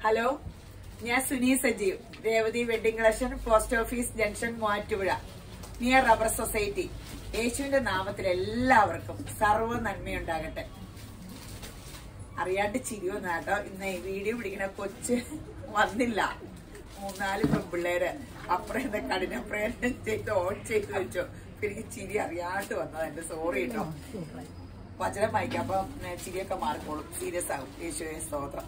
Hello ഞാൻ Suni Sajeev Revathi wedding collection post office junction Muvattupuzha near rubber society യേശുവിന്റെ നാമത്തിൽ എല്ലാവർക്കും സർവ്വ നന്മയുണ്ടാകട്ടെ അറിയാണ്ട് ചിരിയൊന്നും കേട്ടോ ഇന്ന് ഈ വീഡിയോ പിടിക്കുന്ന കൊച്ച് വന്നില്ല മൂന്നാല് പെൺപിള്ളേര് അപ്പുറം എന്താ കഠിന പ്രയത്നം ചെയ്ത് ഓൺ ചെയ്ത് വെച്ചോ അപ്പൊ എനിക്ക് ചിരി അറിയാണ്ട് വന്നത് എന്റെ സോറി കേട്ടോ വചനം വായിക്കാം അപ്പൊ ഏ, ചിരിയൊക്കെ മാറിക്കോളും സീരിയസ് ആകും യേശുവെ സ്തോത്രം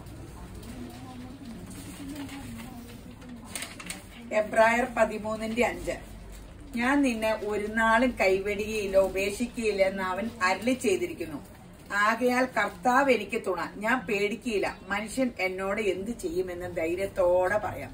എബ്രായർ പതിമൂന്നിന്റെ അഞ്ച് ഞാൻ നിന്നെ ഒരു നാളും കൈവെടിയില്ല ഉപേക്ഷിക്കുകയില്ല എന്ന് അവൻ അരളി ചെയ്തിരിക്കുന്നു ആകയാൽ കർത്താവ് എനിക്ക് തുണ ഞാൻ പേടിക്കുകയില്ല മനുഷ്യൻ എന്നോട് എന്ത് ചെയ്യുമെന്ന് ധൈര്യത്തോടെ പറയാം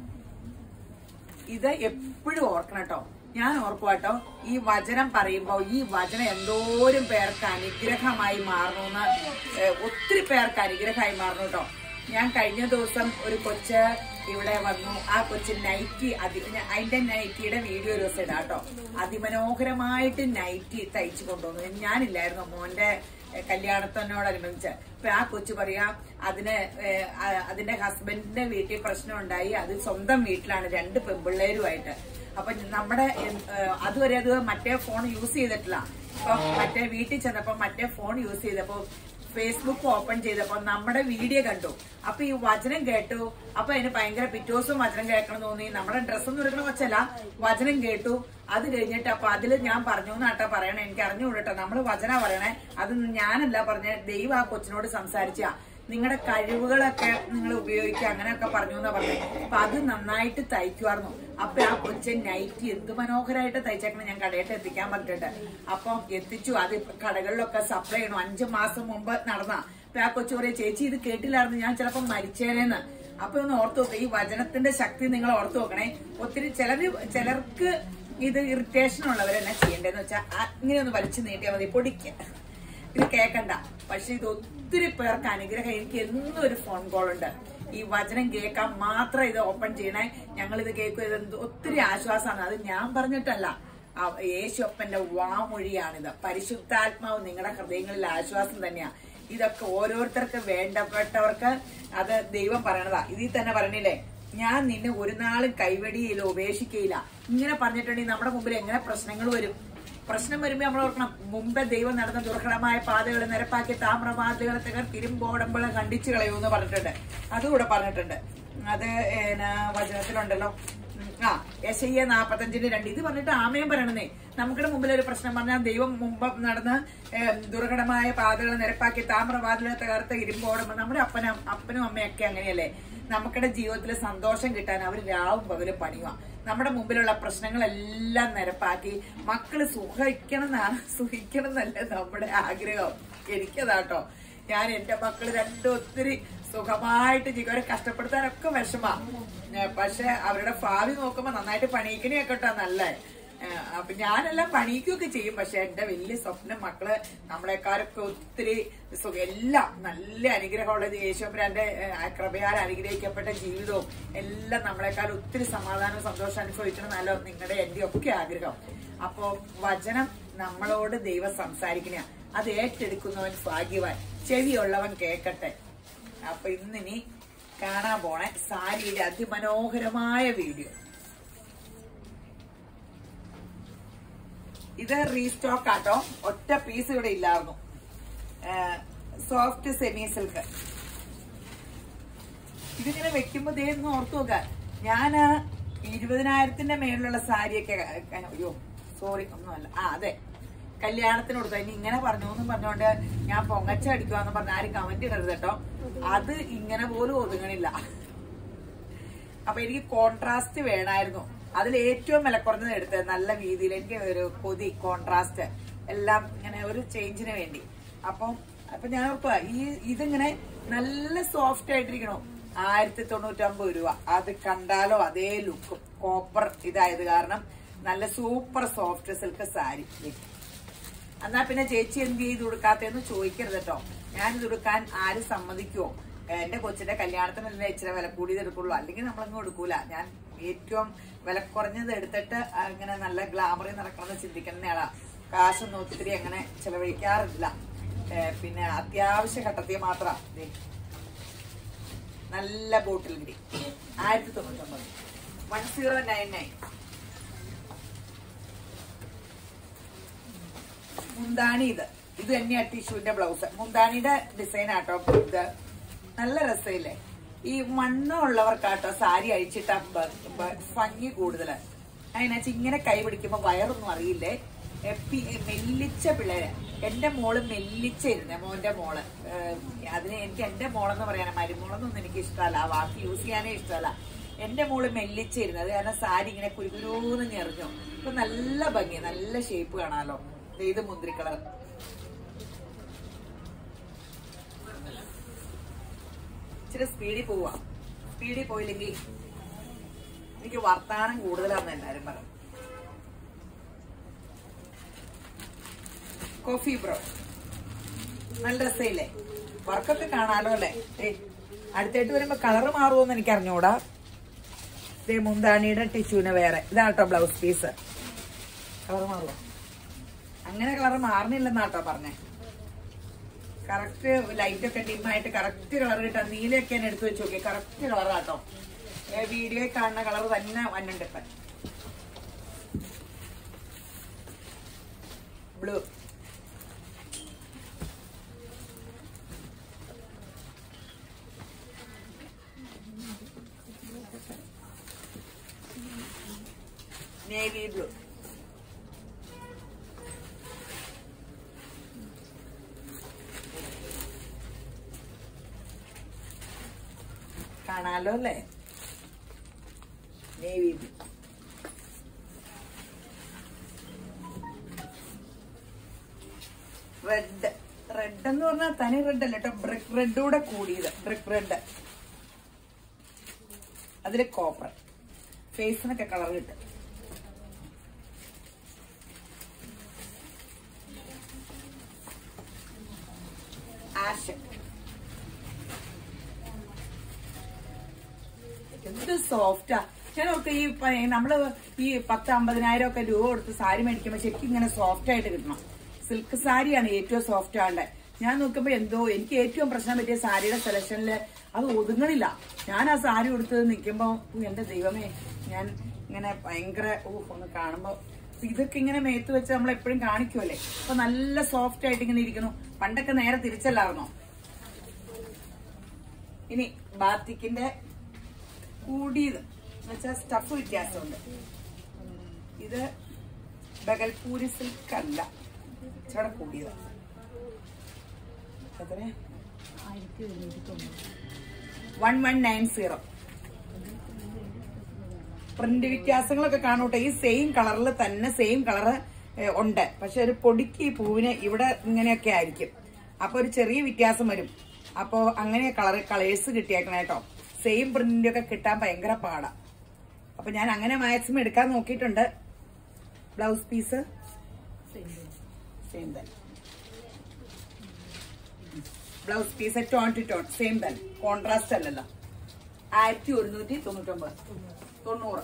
ഇത് എപ്പോഴും ഓർക്കണം കേട്ടോ ഞാൻ ഓർക്കുവാട്ടോ ഈ വചനം പറയുമ്പോ ഈ വചനം എന്തോരം പേർക്ക് അനുഗ്രഹമായി മാറണമെന്ന് ഏഹ്, ഒത്തിരി പേർക്ക് അനുഗ്രഹമായി മാറണം കേട്ടോ ഞാൻ കഴിഞ്ഞ ദിവസം ഒരു കൊച്ച് ഇവിടെ വന്നു ആ കൊച്ച് നൈറ്റി അതി ഞാൻ- അതിന്റെ നൈറ്റിയുടെ വീഡിയോ ഒരു ദിവസം ഇടാം കേട്ടോ അതിമനോഹരമായിട്ട് നൈറ്റി തയ്ച്ചു കൊണ്ടുവന്നു ഞാനില്ലായിരുന്നു മോന്റെ ഏഹ്, കല്യാണത്തിനോടനുബന്ധിച്ച് അപ്പൊ ആ കൊച്ചു പറയാ അതിന് ഏഹ്, അ- അതിന്റെ ഹസ്ബൻഡിന്റെ വീട്ടിൽ പ്രശ്നം ഉണ്ടായി അത് സ്വന്തം വീട്ടിലാണ് രണ്ട് പെൺപിള്ളേരുമായിട്ട് അപ്പൊ നമ്മുടെ ഏഹ്, അതുവരെ അത് മറ്റേ ഫോൺ യൂസ് ചെയ്തിട്ടില്ല അപ്പൊ മറ്റേ വീട്ടിൽ ചെന്നപ്പോ മറ്റേ ഫോൺ യൂസ് ചെയ്തപ്പോ ഫേസ്ബുക്ക് ഓപ്പൺ ചെയ്തപ്പോ നമ്മുടെ വീഡിയോ കണ്ടു അപ്പൊ ഈ വചനം കേട്ടു അപ്പൊ അതിന് ഭയങ്കര പിറ്റേ ദിവസം വചനം കേൾക്കണം തോന്നി നമ്മുടെ ഡ്രസ്സൊന്നും എടുക്കണ കൊച്ചല്ല വചനം കേട്ടു അത് കഴിഞ്ഞിട്ട് അപ്പൊ അതിൽ ഞാൻ പറഞ്ഞു എന്നാട്ടാ പറയണേ എനിക്ക് അറിഞ്ഞുകൂടട്ടോ നമ്മള് വചന പറയണേ അത് ഞാനല്ല പറഞ്ഞ ദൈവം ആ കൊച്ചിനോട് സംസാരിച്ച നിങ്ങളുടെ കഴിവുകളൊക്കെ നിങ്ങൾ ഉപയോഗിക്കുക അങ്ങനെയൊക്കെ പറഞ്ഞു എന്നാ പറഞ്ഞത് അപ്പൊ അത് നന്നായിട്ട് തയ്ക്കുമായിരുന്നു അപ്പൊ ആ കൊച്ചൻ നൈറ്റി എന്ത് മനോഹരമായിട്ട് തയ്ച്ചേക്കണം ഞാൻ കടയിട്ട് എത്തിക്കാൻ പറഞ്ഞിട്ടുണ്ട് അപ്പം എത്തിച്ചു അത് ഇപ്പൊ കടകളിലൊക്കെ സപ്ലൈ ചെയ്യണം അഞ്ചു മാസം മുമ്പ് നടന്ന അപ്പൊ ആ കൊച്ചു പറയും ചേച്ചി ഇത് കേട്ടില്ലായിരുന്നു ഞാൻ ചിലപ്പോ മരിച്ചേനേന്ന് അപ്പൊ ഒന്ന് ഓർത്തു നോക്കുക ഈ വചനത്തിന്റെ ശക്തി നിങ്ങൾ ഓർത്തു നോക്കണേ ഒത്തിരി ചിലര് ചിലർക്ക് ഇത് ഇറിറ്റേഷൻ ഉള്ളവർ എന്നാ ചെയ്യേണ്ടതെന്ന് വെച്ചാൽ ഇങ്ങനെ ഒന്ന് വലിച്ചു നീട്ടിയാൽ മതി പൊടിക്കുക ഇത് കേക്കണ്ട പക്ഷെ ഇത് ഒത്തിരി പേർക്ക് അനുഗ്രഹം എനിക്ക് എന്നും ഒരു ഫോൺ കോൾ ഉണ്ട് ഈ വചനം കേൾക്കാൻ മാത്രം ഇത് ഓപ്പൺ ചെയ്യണേ ഞങ്ങൾ ഇത് കേൾക്കും ഇത് എന്ത് ഒത്തിരി ആശ്വാസമാണ് അത് ഞാൻ പറഞ്ഞിട്ടല്ല ആ യേശുപ്പന്റെ വാമൊഴിയാണിത് പരിശുദ്ധാത്മാവ് നിങ്ങളുടെ ഹൃദയങ്ങളിൽ ആശ്വാസം തന്നെയാ ഇതൊക്കെ ഓരോരുത്തർക്ക് വേണ്ടപ്പെട്ടവർക്ക് അത് ദൈവം പറയണതാ ഇതിൽ തന്നെ പറയണില്ലേ ഞാൻ നിന്നെ ഒരു നാളും കൈവെടിയില്ല ഉപേക്ഷിക്കയില്ല ഇങ്ങനെ പറഞ്ഞിട്ടുണ്ടെങ്കിൽ നമ്മുടെ മുമ്പിൽ എങ്ങനെ പ്രശ്നങ്ങൾ വരും പ്രശ്നം വരുമ്പോ നമ്മൾ ഓർക്കണം മുമ്പേ ദൈവം നടന്ന ദുർഘടമായ പാതകൾ നിരപ്പാക്കി താമ്രവാതിലുകളെ തകർ തിരുമ്പോടമ്പളെ കണ്ടിച്ചു കളയൂന്ന് പറഞ്ഞിട്ടുണ്ട് അതുകൂടെ പറഞ്ഞിട്ടുണ്ട് അത് ഏനാ വചനത്തിലുണ്ടല്ലോ ഉം, ആ യശയ്യ നാപ്പത്തഞ്ചിന്റെ രണ്ട് ഇത് പറഞ്ഞിട്ട് ആമയം പറയണന്നേ നമുക്കിടെ മുമ്പിൽ ഒരു പ്രശ്നം പറഞ്ഞാൽ ദൈവം മുമ്പ് നടന്ന് ഏ, ദുർഘടമായ പാതകൾ നിരപ്പാക്കി താമ്രവാതിലുകളെ തകർത്ത് ഇരുമ്പോടുമ്പോ നമ്മുടെ അപ്പനും അപ്പനും അമ്മയൊക്കെ അങ്ങനെയല്ലേ നമുക്കിടെ ജീവിതത്തിൽ സന്തോഷം കിട്ടാൻ അവർ രാവും പകലും പണിയുക നമ്മുടെ മുമ്പിലുള്ള പ്രശ്നങ്ങളെല്ലാം നിരപ്പാക്കി മക്കള് സുഖിക്കണം എന്നാണ് സുഖിക്കണം എന്നല്ല നമ്മുടെ ആഗ്രഹം എനിക്കതാട്ടോ ഞാൻ എന്റെ മക്കള് രണ്ടും ഒത്തിരി സുഖമായിട്ട് ജീവിക്കും അവരെ കഷ്ടപ്പെടുത്താനൊക്കെ വിഷമാ ഏ, പക്ഷെ അവരുടെ ഭാവി നോക്കുമ്പോ നന്നായിട്ട് പണിയിക്കണയൊക്കെ കേട്ടോ നല്ലേ ഏഹ് അപ്പൊ ഞാനെല്ലാം പണിയിക്കുകയൊക്കെ ചെയ്യും പക്ഷെ എന്റെ വലിയ സ്വപ്നം മക്കള് നമ്മളെക്കാരൊക്കെ ഒത്തിരി സുഖം എല്ലാം നല്ല അനുഗ്രഹമുള്ളത് യേശോപുരാന്റെ കൃപയാൽ അനുഗ്രഹിക്കപ്പെട്ട ജീവിതവും എല്ലാം നമ്മളെക്കാൾ ഒത്തിരി സമാധാനവും സന്തോഷം അനുഭവിക്കണം നല്ല നിങ്ങളുടെ എന്റെ ഒക്കെ ആഗ്രഹം അപ്പോ വചനം നമ്മളോട് ദൈവം സംസാരിക്കണ അത് ഏറ്റെടുക്കുന്നവൻ ഭാഗ്യവാൻ ചെവിയുള്ളവൻ കേക്കട്ടെ അപ്പൊ ഇന്നിനി കാണാൻ പോണേ സാരിയുടെ അതിമനോഹരമായ വീഡിയോ ഇത് റീസ്റ്റോക്ക് ആട്ടോ ഒറ്റ പീസ് ഇവിടെ ഇല്ലായിരുന്നു സോഫ്റ്റ് സെമി സിൽക്ക് ഇതിങ്ങനെ വെക്കുമ്പോ ദേ ഒന്ന് ഓർത്തു നോക്ക ഞാന് ഇരുപതിനായിരത്തിന്റെ മേളിലുള്ള സാരിയൊക്കെ ക- അയ്യോ സോറി ഒന്നുമല്ല ആ അതെ കല്യാണത്തിന് കൊടുത്തു ഇനി ഇങ്ങനെ പറഞ്ഞു എന്നും പറഞ്ഞോണ്ട് ഞാൻ പൊങ്ങച്ച അടിക്കുവാന്ന് പറഞ്ഞ ആരും കമന്റ് ഇടരുത് കേട്ടോ അത് ഇങ്ങനെ പോലും ഒതുങ്ങണില്ല അപ്പൊ എനിക്ക് കോൺട്രാസ്റ്റ് വേണമായിരുന്നു അതിൽ ഏറ്റവും വില കുറഞ്ഞത് എടുത്തത് നല്ല രീതിയിൽ എനിക്ക് ഒരു കൊതി കോൺട്രാസ്റ്റ് എല്ലാം ഇങ്ങനെ ഒരു ചേഞ്ചിന് വേണ്ടി അപ്പം അപ്പൊ ഞാൻ ഓർക്കുക ഈ ഇതിങ്ങനെ നല്ല സോഫ്റ്റ് ആയിട്ടിരിക്കണോ ആയിരത്തി തൊണ്ണൂറ്റമ്പത് രൂപ അത് കണ്ടാലോ അതേ ലുക്കും കോപ്പർ ഇതായത് കാരണം നല്ല സൂപ്പർ സോഫ്റ്റ് സിൽക്ക് സാരി എന്നാ പിന്നെ ചേച്ചി എന്ത് ചെയ്ത് കൊടുക്കാത്തെന്ന് ചോദിക്കരുത് കേട്ടോ ഞാനിത് കൊടുക്കാൻ ആരും സമ്മതിക്കുവോ എന്റെ കൊച്ചിന്റെ കല്യാണത്തിനല്ലേ ഇച്ചിരി വില കൂടിയത് എടുക്കുള്ളൂ അല്ലെങ്കിൽ നമ്മളങ്ങ് എടുക്കൂല ഞാൻ ഏറ്റവും വില കുറഞ്ഞത് എടുത്തിട്ട് അങ്ങനെ നല്ല ഗ്ലാമറിൽ നടക്കണമെന്ന് ചിന്തിക്കുന്ന ആളാ കാശൊന്നും ഒത്തിരി അങ്ങനെ ചെലവഴിക്കാറില്ല ഏ, പിന്നെ അത്യാവശ്യ ഘട്ടത്തിൽ മാത്രം നല്ല ബോട്ടിൽ ഗ്രീൻ ആയിരത്തി തൊണ്ണൂറ്റൊമ്പത് വൺ സീറോ നയൻ നയൻ മുന്താണി ഇത് ഇത് തന്നെയാ ടിഷ്യൂന്റെ ബ്ലൗസ് മുന്താണിയുടെ ഡിസൈൻ ആട്ടോ ഇത് നല്ല രസമില്ലേ ഈ മണ്ണുള്ളവർക്കാട്ടോ സാരി അഴിച്ചിട്ട ഭംഗി കൂടുതല് അതിനാച്ച് ഇങ്ങനെ കൈ പിടിക്കുമ്പോ വയറൊന്നും അറിയില്ലേ എപ്പി മെല്ലിച്ച പിള്ളേര് എന്റെ മോള് മെല്ലിച്ചിരുന്നേ മോന്റെ മോള് ഏഹ് അതിന് എനിക്ക് എന്റെ മോളെന്ന് പറയാൻ മരുമോളെന്നൊന്നും എനിക്ക് ഇഷ്ടമല്ല ആ വാക്ക് യൂസ് ചെയ്യാനേ ഇഷ്ടമല്ല എന്റെ മോള് മെല്ലിച്ചിരുന്നു അത് കാരണം സാരി ഇങ്ങനെ കുരുകുരൂന്ന് ഞെറിഞ്ഞു ഇപ്പൊ നല്ല ഭംഗി നല്ല ഷേപ്പ് കാണാലോ ദേ ഇത് മുന്തിരി കളർ ഇച്ചിരി സ്പീഡിൽ പോവാ സ്പീഡിൽ പോയില്ലെങ്കിൽ എനിക്ക് വർത്താനം കൂടുതലാന്ന് എല്ലാരും പറഞ്ഞു കോഫി ബ്രോ നല്ല രസമില്ലേ വർക്കൊക്കെ കാണാലോ അല്ലേ ഏ അടുത്തായിട്ട് വരുമ്പോ കളറ് മാറുമോന്ന് എനിക്ക് അറിഞ്ഞൂടാ ദേ മുന്താണിയുടെ ടിഷ്യൂന് വേറെ ഇതാട്ടോ ബ്ലൗസ് പീസ് കളർ മാറുമോ അങ്ങനെ കളർ മാറണില്ലെന്നാട്ടോ പറഞ്ഞേ കറക്റ്റ് ലൈറ്റ് ഒക്കെ ഡിമായിട്ട് കറക്റ്റ് കളർ കിട്ടാൻ നീലയൊക്കെ ഞാൻ എടുത്തു വെച്ച് നോക്കി കറക്റ്റ് കളറാട്ടോ വീഡിയോയിൽ കാണുന്ന കളർ തന്നെ വന്നുണ്ട് ഇപ്പം ബ്ലൂ നേവി ബ്ലൂ കാണാലോ അല്ലേ നേവി ബ്ലൂ റെഡ് റെഡ് എന്ന് പറഞ്ഞാൽ തനി റെഡ് അല്ല കേട്ടോ ബ്രിക്ക് റെഡ് കൂടെ കൂടിയത് ബ്രിക്ക് റെഡ് അതില് കോപ്പർ ഫേസിനൊക്കെ കളർ കിട്ടും ആഷ് എന്ത് സോഫ്റ്റാ ഞാൻ ഓർത്ത് ഈ പ- നമ്മള് ഈ പത്ത് അമ്പതിനായിരം ഒക്കെ രൂപ കൊടുത്ത് സാരി മേടിക്കുമ്പോ ശരിക്കും ഇങ്ങനെ സോഫ്റ്റ് ആയിട്ട് കിട്ടണം സിൽക്ക് സാരിയാണ് ഏറ്റവും സോഫ്റ്റ് ആണ്ടേ ഞാൻ നോക്കുമ്പോ എന്തോ എനിക്ക് ഏറ്റവും പ്രശ്നം പറ്റിയ സാരിയുടെ സെലക്ഷനില് അത് ഒതുങ്ങണില്ല ഞാൻ ആ സാരി കൊടുത്ത് നിൽക്കുമ്പോ എന്റെ ദൈവമേ ഞാൻ ഇങ്ങനെ ഭയങ്കര ഓ ഒന്ന് കാണുമ്പോ ഇതൊക്കെ ഇങ്ങനെ മേത്ത് വെച്ച് നമ്മൾ എപ്പോഴും കാണിക്കുമല്ലേ അപ്പൊ നല്ല സോഫ്റ്റ് ആയിട്ട് ഇങ്ങനെ ഇരിക്കുന്നു പണ്ടൊക്കെ നേരെ തിരിച്ചല്ലായിരുന്നോ ഇനി ബാത്തിക്കിന്റെ കൂടിയത് എന്നുവെച്ചാൽ സ്റ്റഫ് വ്യത്യാസമുണ്ട് ഇത് ബഗൽപൂരി സിൽക്ക് അല്ല ഇച്ചിരി കൂടിയത് എത്ര one one nine zero print വ്യത്യാസങ്ങളൊക്കെ കാണൂട്ടെ ഈ സെയിം കളറിൽ തന്നെ സെയിം കളറ് ഉണ്ട് പക്ഷെ ഒരു പൊടിക്ക് ഈ പൂവിന് ഇവിടെ ഇങ്ങനെയൊക്കെ ആയിരിക്കും അപ്പൊ ഒരു ചെറിയ വ്യത്യാസം വരും അപ്പോ അങ്ങനെ കളർ കളേഴ്സ് കിട്ടിയേക്കണം കേട്ടോ സെയിം പ്രിന്റ് ഒക്കെ കിട്ടാൻ ഭയങ്കര പാടാ അപ്പൊ ഞാൻ അങ്ങനെ മാക്സിമം എടുക്കാൻ നോക്കിയിട്ടുണ്ട് ബ്ലൗസ് പീസ് സെയിം തന്നെ blouse piece tone to tone same തന്നെ കോൺട്രാസ്റ്റ് അല്ലല്ലോ ആയിരത്തി ഒരുന്നൂറ്റി തൊണ്ണൂറ്റൊമ്പത് തൊണ്ണൂറ്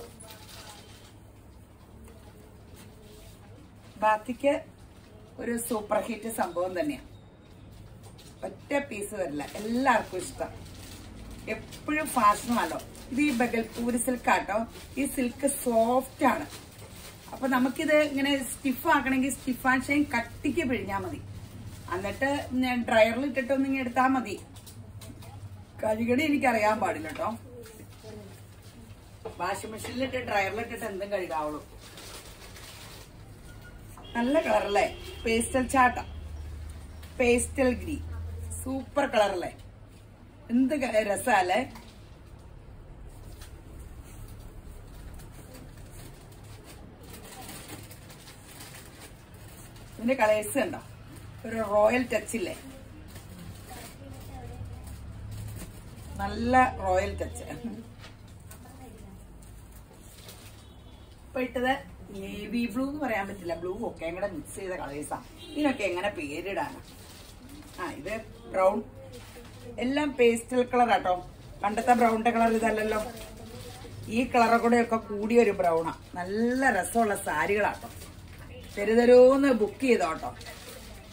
ബാത്തിക്ക് ഒരു സൂപ്പർ ഹിറ്റ് സംഭവം തന്നെയാണ് ഒറ്റ പീസ് വരില്ല എല്ലാവർക്കും ഇഷ്ടം എപ്പോഴും ഫാഷനുമല്ലോ ഇത് ഈ ബഗൽപൂരി സിൽക്ക് ആട്ടോ ഈ സിൽക്ക് സോഫ്റ്റ് ആണ് അപ്പൊ നമുക്കിത് ഇങ്ങനെ സ്റ്റിഫ് ആക്കണമെങ്കിൽ സ്റ്റിഫ് ആൻഡ് ഷൈൻ കട്ടിക്ക് പിഴിഞ്ഞാൽ മതി എന്നിട്ട് ഞാൻ ഡ്രയറിൽ ഇട്ടിട്ടൊന്നും ഇങ്ങനെ എടുത്താൽ മതി കഴുകടി എനിക്ക് അറിയാൻ പാടില്ല കേട്ടോ വാഷിംഗ് മെഷീനിലിട്ട് ഡ്രയറിലിട്ടിട്ട് എന്തും കഴുകാവുള്ളൂ നല്ല കളറല്ലേ പേസ്റ്റൽ ചാട്ട പേസ്റ്റൽ ഗ്രീൻ സൂപ്പർ കളറല്ലേ എന്ത് ക- രസാല്ലേ ഇതിന്റെ കളേഴ്സ് കണ്ടോ ഒരു റോയൽ ടച്ച് ഇല്ലേ നല്ല റോയൽ ടച്ച് ഇപ്പൊ ഇട്ടത് നേവി ബ്ലൂ എന്ന് പറയാൻ പറ്റില്ല ബ്ലൂ ഒക്കെ കൂടെ മിക്സ് ചെയ്ത കളേഴ്സാ ഇതിനൊക്കെ എങ്ങനെ പേരിടാനാ ആ ഇത് ബ്രൗൺ എല്ലാം പേസ്റ്റൽ കളർ ആട്ടോ പണ്ടത്തെ ബ്രൗണിന്റെ കളർ ഇതല്ലല്ലോ ഈ കളറെ കൂടെ ഒക്കെ കൂടിയ ഒരു ബ്രൗണാ നല്ല രസമുള്ള സാരികളാട്ടോ തെരുതെരൂന്ന് ബുക്ക് ചെയ്തോട്ടോ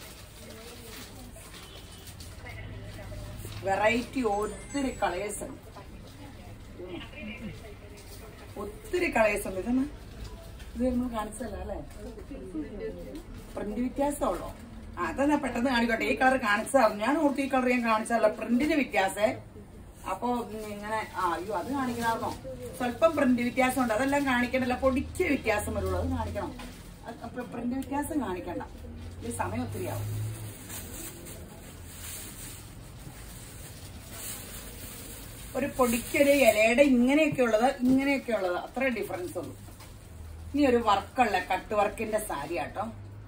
വെറൈറ്റി ഒത്തിരി കളേഴ്സ് ഉണ്ട് ഒത്തിരി കളേഴ്സ് ഉണ്ട് ഇതെന്നാ ഇത് നമ്മൾ കാണിച്ചല്ല അല്ലേ പ്രിന്റ് വ്യത്യാസമുള്ളോ ആ, അതെന്നാ പെട്ടെന്ന് കാണിക്കട്ടെ ഈ കളർ കാണിച്ചതാണ് ഞാൻ ഓർത്ത് ഈ കളർ ഞാൻ കാണിച്ചതല്ല പ്രിന്റിന് വ്യത്യാസേ അപ്പൊ ഉം, ഇങ്ങനെ ആ അയ്യോ അത് കാണിക്കണമായിരുന്നോ സ്വല്പം പ്രിന്റ് വ്യത്യാസം ഉണ്ട് അതെല്ലാം കാണിക്കണ്ടല്ല പൊടിക്ക് വ്യത്യാസം വരുള്ളൂ അത് കാണിക്കണം അത് അപ്പൊ പ്രിന്റ് വ്യത്യാസം കാണിക്കണ്ട ഈ സമയം ഒത്തിരി ആവും ഒരു പൊടിക്കൊരു ഇലയുടെ ഇങ്ങനെയൊക്കെ ഉള്ളത് ഇങ്ങനെയൊക്കെ ഉള്ളത് അത്ര ഡിഫറൻസ് ഉള്ളൂ ഇനി ഒരു വർക്കുള്ള കട്ട് വർക്കിന്റെ സാരി ആട്ടോ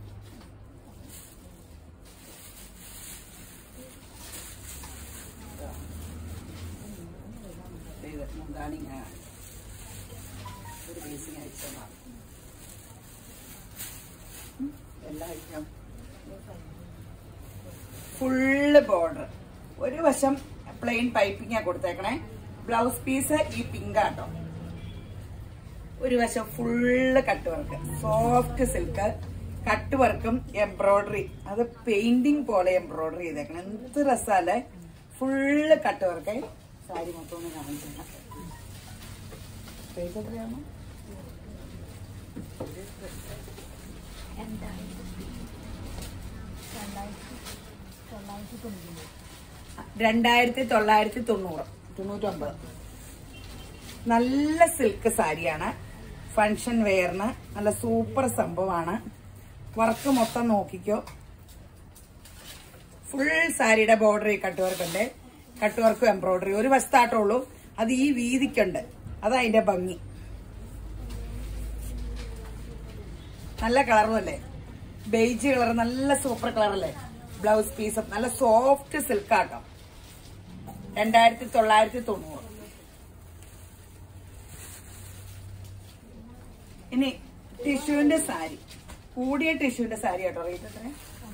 ഇത് മുന്താണി ഇങ്ങനെ ഒരു പീസിങ് അയച്ചതാണ് എല്ലാ ഐറ്റം ഫുള്ള് ബോർഡർ ഒരു വശം പ്ലെയിൻ പൈപ്പിംഗാ കൊടുത്തേക്കണേ ബ്ലൗസ് പീസ് ഈ പിങ്ക് ആട്ടോ ഒരു വശം full cut work soft silk cut വർക്കും എംബ്രോയിഡറി അത് പെയിന്റിങ് പോലെ എംബ്രോയിഡറി ചെയ്തേക്കണം എന്ത് രസമല്ലേ ഫുള്ള് കട്ട് വർക്ക് സാരി മൊത്തം ഒന്ന് കാണിച്ചില്ല പേജ് എത്രയാണോ രണ്ടായിരത്തി തൊള്ളായിരത്തി തൊണ്ണൂറ് തൊണ്ണൂറ്റൊമ്പത് നല്ല സിൽക്ക് സാരിയാണ് ഫങ്ഷൻ വെയറിന് നല്ല സൂപ്പർ സംഭവമാണ് വർക്ക് മൊത്തം നോക്കിക്കോ ഫുൾ സാരിയുടെ ബോർഡർ ഈ കട്ട് വർക്ക് ഉണ്ട് കട്ട് വർക്കും എംബ്രോയിഡറി ഒരു വശത്താട്ടേ ഉള്ളൂ അത് ഈ വീതിക്കുണ്ട് അതാ അതിന്റെ ഭംഗി നല്ല കളറും അല്ലേ ബെയ്ജ് കളർ നല്ല സൂപ്പർ കളർ അല്ലേ ബ്ലൗസ് പീസ് നല്ല സോഫ്റ്റ് സിൽക്ക് ആട്ടോ രണ്ടായിരത്തി തൊള്ളായിരത്തി തൊണ്ണൂറ് ഇനി ടിഷ്യൂവിന്റെ സാരി കൂടിയ ടിഷ്യൂവിന്റെ സാരി കേട്ടോ റേറ്റ് എത്ര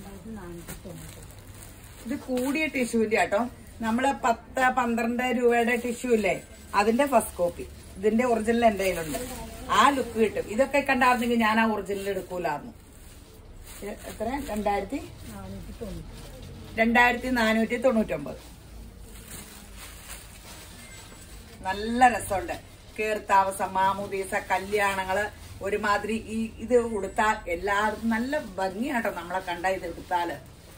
ഇത് കൂടിയ ടിഷ്യൂവിന്റെ ആട്ടോ നമ്മള് പത്ത് പന്ത്രണ്ട് രൂപയുടെ ടിഷ്യൂ ഇല്ലേ അതിന്റെ ഫസ്റ്റ് കോപ്പി ഇതിന്റെ ഒറിജിനൽ എന്റെ കയ്യിലുണ്ട് ആ ലുക്ക് കിട്ടും ഇതൊക്കെ കണ്ടായിരുന്നെങ്കിൽ ഞാൻ ആ ഒറിജിനൽ എടുക്കൂലായിരുന്നു ഇത് എത്ര രണ്ടായിരത്തി രണ്ടായിരത്തി നാനൂറ്റി തൊണ്ണൂറ്റൊമ്പത് നല്ല രസമുണ്ട് കീർത്താവസം മാമുദീസ കല്യാണങ്ങള് ഒരുമാതിരി ഈ ഇത് ഉടുത്താൽ എല്ലാവർക്കും നല്ല ഭംഗിയാട്ടോ നമ്മളെ കണ്ട ഇത് ഉടുത്താല്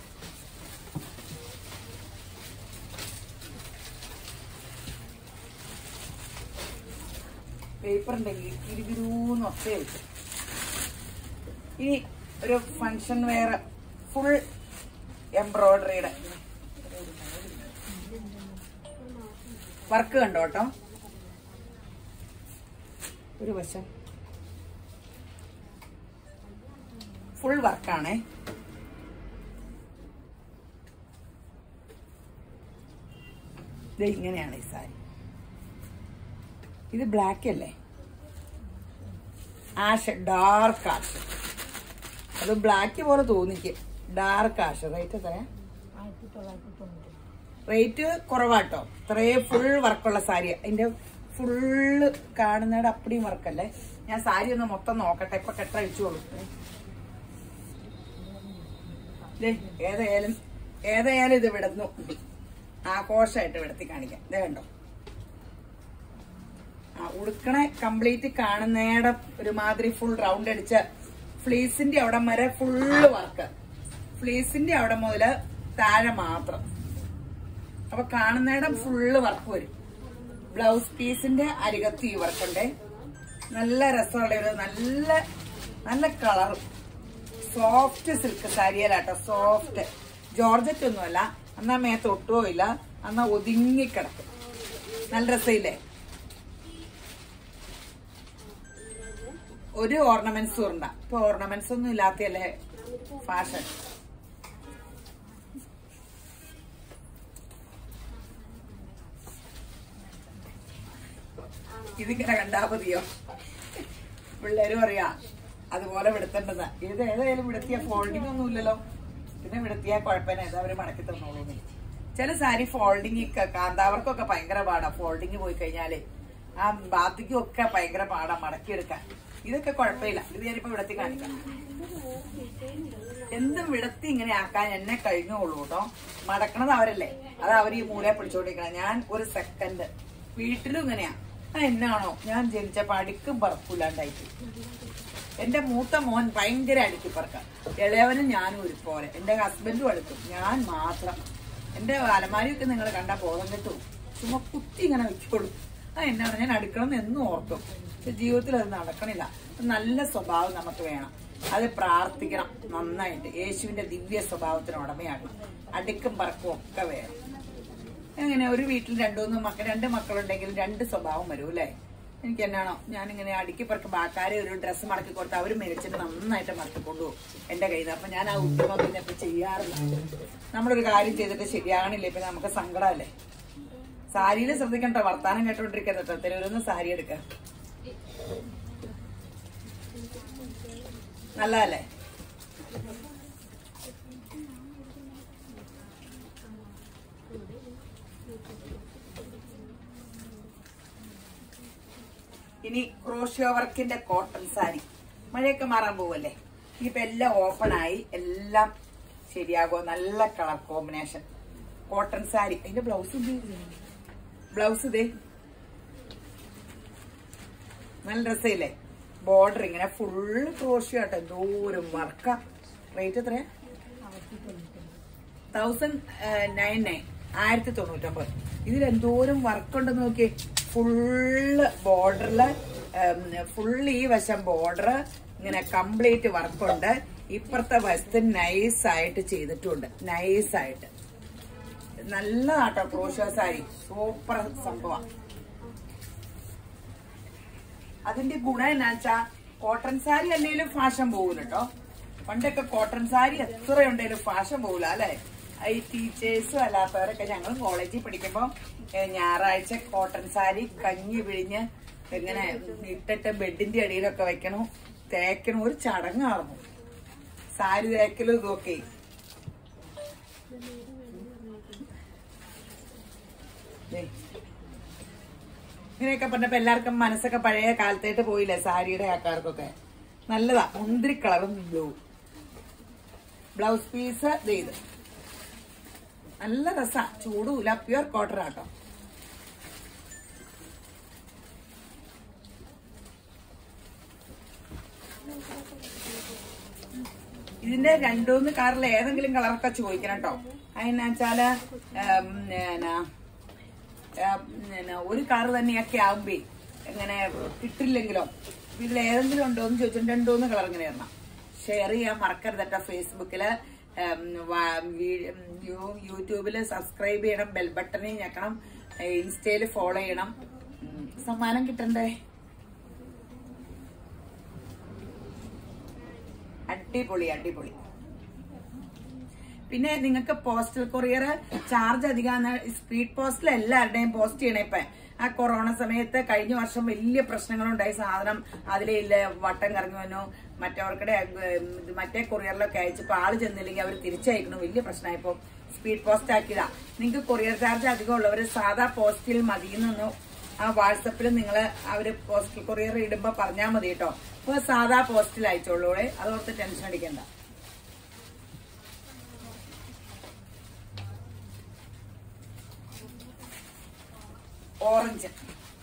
പേപ്പർ ഉണ്ടെങ്കിൽ ഇരുവിരൂന്ന് ഒച്ചയെ വെച്ചു ഇനി ഒരു ഫങ്ഷൻ വെയർ ഫുൾ എംബ്രോയിഡറിയുടെ വർക്ക് കണ്ടോ കേട്ടോ ഒരു വശം ഫുൾ വർക്കാണേ ഇത് ഇങ്ങനെയാണ് ഈ സാരി ഇത് ബ്ലാക്ക് അല്ലേ ആഷ് ഡാർക്ക് ആഷ് അത് ബ്ലാക്ക് പോലെ തോന്നിക്കും ഡാർക്ക് ആഷ് റേറ്റ് എത്രയാ റേറ്റ് കുറവാട്ടോ ഇത്രയും ഫുൾ വർക്കുള്ള സാരി അതിന്റെ ഫുള്ള് കാണുന്നയുടെ അപ്പടിയും വർക്കല്ലേ ഞാൻ സാരി ഒന്ന് മൊത്തം നോക്കട്ടെ ഇപ്പൊ കെട്ടഴിച്ചോളൂ ദേ, ഏതായാലും ഏതായാലും ഇത് വിടുന്നു ആഘോഷമായിട്ട് വിടത്തി കാണിക്കാം ഇതേ കണ്ടോ ആ ഉടുക്കണ കംപ്ലീറ്റ് കാണുന്നേടം ഒരുമാതിരി ഫുൾ റൗണ്ട് അടിച്ച ഫ്ലീസിന്റെ അവിടം വരെ ഫുള്ള് വർക്ക് ഫ്ലീസിന്റെ അവിടെ മുതല് താഴെ മാത്രം അപ്പൊ കാണുന്നേടം ഫുള്ള് വർക്ക് വരും ബ്ലൗസ് പീസിന്റെ അരികത്ത് ഈ വർക്കുണ്ട് നല്ല രസമുള്ള ഒരു നല്ല നല്ല കളറും സോഫ്റ്റ് സിൽക്ക് സാരിയലാട്ടോ സോഫ്റ്റ് ജോർജറ്റ് ഒന്നുമല്ല എന്നാ മേത്ത് ഒട്ടുമോ ഇല്ല എന്നാ ഒതുങ്ങിക്കിടക്കും നല്ല രസമില്ലേ ഒരു ഓർണമെന്റ്സും ഉണ്ട ഇപ്പൊ ഓർണമെന്റ്സ് ഒന്നും ഇല്ലാത്തല്ലേ ഫാഷൻ ഇതിങ്ങനെ കണ്ടാ മതിയോ പിള്ളേര് പറയാ അതുപോലെ വിടുത്തേണ്ടതാ ഇത് ഏതായാലും വിടുത്തിയ ഫോൾഡിംഗ് ഒന്നും ഇല്ലല്ലോ പിന്നെ വിടുത്തിയ കുഴപ്പമില്ല ഏതാ അവര് മടക്കി തന്നോളൂ ചില സാരി ഫോൾഡിങ് കാന്താവർക്കൊക്കെ ഭയങ്കര പാടാ ഫോൾഡിങ് പോയി കഴിഞ്ഞാല് ആ ബാത്തിക്കും ഒക്കെ ഭയങ്കര പാടാ മടക്കിയെടുക്കാൻ ഇതൊക്കെ കുഴപ്പമില്ല ഇത് ഞാനിപ്പോ വിടത്തി കാണിക്കാം എന്തും വിടത്തി ഇങ്ങനെ ആക്കാൻ എന്നെ കഴിഞ്ഞോളൂ കേട്ടോ മടക്കണത് അവരല്ലേ അത് അവർ ഈ മൂലയെ പിടിച്ചോണ്ടിരിക്കണം ഞാൻ ഒരു സെക്കൻഡ് വീട്ടിലും ഇങ്ങനെയാ ആ എന്നാണോ ഞാൻ ജനിച്ചപ്പോ അടുക്കും പറക്കൂലാണ്ടായിട്ട് എന്റെ മൂത്ത മോൻ ഭയങ്കര അടുക്കിപ്പറക്കാം ഇളയവനും ഞാനും ഒരുപോലെ എന്റെ ഹസ്ബൻഡും അടുക്കും ഞാൻ മാത്രം എന്റെ അലമാരിയൊക്കെ നിങ്ങൾ കണ്ട ബോധം കിട്ടും ചുമ്മാ കുത്തി ഇങ്ങനെ വെക്കോളൂ ആ എന്നാണ് ഞാൻ അടുക്കണം എന്ന് എന്നും ഓർക്കും പക്ഷെ ജീവിതത്തിൽ അത് നടക്കണില്ല നല്ല സ്വഭാവം നമുക്ക് വേണം അത് പ്രാർത്ഥിക്കണം നന്നായിട്ട് യേശുവിന്റെ ദിവ്യ സ്വഭാവത്തിന് ഉടമയാകണം അടുക്കും പറക്കും ഒക്കെ വേണം എങ്ങനെ ഒരു വീട്ടിൽ രണ്ടുമൂന്ന് മക്കൾ രണ്ട് മക്കളുണ്ടെങ്കിൽ രണ്ട് സ്വഭാവം വരും അല്ലേ എനിക്ക് എന്നാണോ ഞാനിങ്ങനെ അടുക്കി പറക്ക് ബാക്കാരെ ഒരു ഡ്രസ്സ് മടക്കി കൊടുത്ത് അവർ മേടിച്ചിട്ട് നന്നായിട്ട് മടക്കി കൊണ്ടുപോകും എന്റെ കയ്യിൽ നിന്ന് അപ്പൊ ഞാൻ ആ ഉദ്യമം പിന്നെ ഇപ്പൊ ചെയ്യാറില്ല നമ്മളൊരു കാര്യം ചെയ്തിട്ട് ശരിയാകണില്ല ഇപ്പൊ നമുക്ക് സങ്കടമല്ലേ സാരിയിൽ ശ്രദ്ധിക്കണ്ട വർത്താനം കേട്ടോണ്ടിരിക്കരുത് തിരുവരുന്ന് സാരി എടുക്ക നല്ലതല്ലേ ഇനി ക്രോഷ്യോ വർക്കിന്റെ കോട്ടൺ സാരി മഴയൊക്കെ മാറാൻ പോവല്ലേ ഇനിയിപ്പോ എല്ലാം ഓപ്പൺ ആയി എല്ലാം ശരിയാകുമോ നല്ല കളർ കോമ്പിനേഷൻ കോട്ടൺ സാരി അതിന്റെ ബ്ലൗസ് ബ്ലൗസ് ഇതേ നല്ല രസമില്ലേ ബോർഡർ ഇങ്ങനെ ഫുള്ള് ക്രോഷ്യോ ആട്ടോ എന്തോരം വർക്ക റേറ്റ് എത്രയാ തൗസൻഡ് നയൻ നയൻ ആയിരത്തി തൊണ്ണൂറ്റൊമ്പത് ഇതിൽ എന്തോരം വർക്ക് ഉണ്ടെന്ന് നോക്കി ഫുള്ള് ബോർഡറില് ഫുള്ള് ഈ വശം ബോർഡർ ഇങ്ങനെ കംപ്ലീറ്റ് വർക്കുണ്ട് ഇപ്പുറത്തെ വശത്ത് നൈസ് ആയിട്ട് ചെയ്തിട്ടുണ്ട് നൈസ് ആയിട്ട് നല്ലതാട്ടോ ക്രോഷോ സാരി സൂപ്പർ സംഭവം അതിന്റെ ഗുണം എന്നാ വെച്ചാ കോട്ടൺ സാരി അല്ലെങ്കിലും ഫാഷൻ പോകൂല കേട്ടോ പണ്ടൊക്കെ കോട്ടൺ സാരി എത്ര ഉണ്ടെങ്കിലും ഫാഷൻ പോകൂല അല്ലെ ഈ ടീച്ചേഴ്സും അല്ലാത്തവരൊക്കെ ഞങ്ങൾ കോളേജിൽ പഠിക്കുമ്പോ ഏ, ഞായറാഴ്ച കോട്ടൺ സാരി കഞ്ഞി പിഴിഞ്ഞ് ഇങ്ങനെ ഇട്ടിട്ട് ബെഡിന്റെ അടിയിലൊക്കെ വെക്കണം തേക്കണം ഒരു ചടങ്ങായിരുന്നു സാരി തേക്കലും ഇതൊക്കെ ദേ. ഇങ്ങനെയൊക്കെ പറഞ്ഞപ്പോ എല്ലാവർക്കും മനസ്സൊക്കെ പഴയ കാലത്തായിട്ട് പോയില്ലേ സാരിയുടെ ആൾക്കാർക്കൊക്കെ നല്ലതാ മുന്തിരി കളറും ബ്ലൂ ബ്ലൗസ് പീസ് ഇത് നല്ല രസാ ചൂടുമില്ല പ്യുവർ കോട്ടൺ ആട്ടോ ഇതിന്റെ രണ്ടൂന്ന് കളറിൽ ഏതെങ്കിലും കളറൊക്കെ ചോദിക്കണം കേട്ടോ അതിനാച്ചാല് ഉം, എന്നാ ആ, പിന്നെ ഒരു കാറ് തന്നെയൊക്കെ ആകുമ്പേ എങ്ങനെ കിട്ടില്ലെങ്കിലോ ഇതിൽ ഏതെങ്കിലും ഉണ്ടോ എന്ന് ചോദിച്ചിട്ട് രണ്ടോന്ന് കളർ ഇങ്ങനെ ഇടണം ഷെയർ ചെയ്യാൻ മറക്കരുത് കേട്ടോ ഫേസ്ബുക്കില് ഉം, വാ- വീ- ഉം, യൂ- യൂട്യൂബില് സബ്സ്ക്രൈബ് ചെയ്യണം ബെൽ ബട്ടണിൽ ഞെക്കണം ഇൻസ്റ്റയില് ഫോളോ ചെയ്യണം ഉം, സമ്മാനം കിട്ടണ്ടേ അടിപൊളി അടിപൊളി പിന്നെ നിങ്ങൾക്ക് പോസ്റ്റൽ കൊറിയർ ചാർജ് അധികമാണ് സ്പീഡ് പോസ്റ്റിൽ എല്ലാവരുടെയും പോസ്റ്റ് ചെയ്യണേ ഇപ്പൊ ആ കൊറോണ സമയത്ത് കഴിഞ്ഞ വർഷം വലിയ പ്രശ്നങ്ങളുണ്ടായി സാധനം അതിലില്ല വട്ടം കറങ്ങി വന്നു മറ്റവർക്കിടെ ഉം, ഇത് മറ്റേ കൊറിയറിലൊക്കെ അയച്ചപ്പോ ആള് ചെന്നില്ലെങ്കിൽ അവർ തിരിച്ചയക്കണം വലിയ പ്രശ്നമായപ്പോ സ്പീഡ് പോസ്റ്റ് ആക്കിയതാ നിങ്ങൾക്ക് കൊറിയർ ചാർജ് അധികം ഉള്ളവർ സാധാ പോസ്റ്റിൽ മതിയെന്നു ആ വാട്സപ്പിൽ നിങ്ങൾ അവര് പോസ്റ്റൽ കൊറിയർ ഇടുമ്പോ പറഞ്ഞാൽ മതി കേട്ടോ അപ്പൊ സാധാ പോസ്റ്റിൽ അയച്ചോളൂടെ അതോർത്ത് ടെൻഷൻ അടിക്കണ്ട ഓറഞ്ച്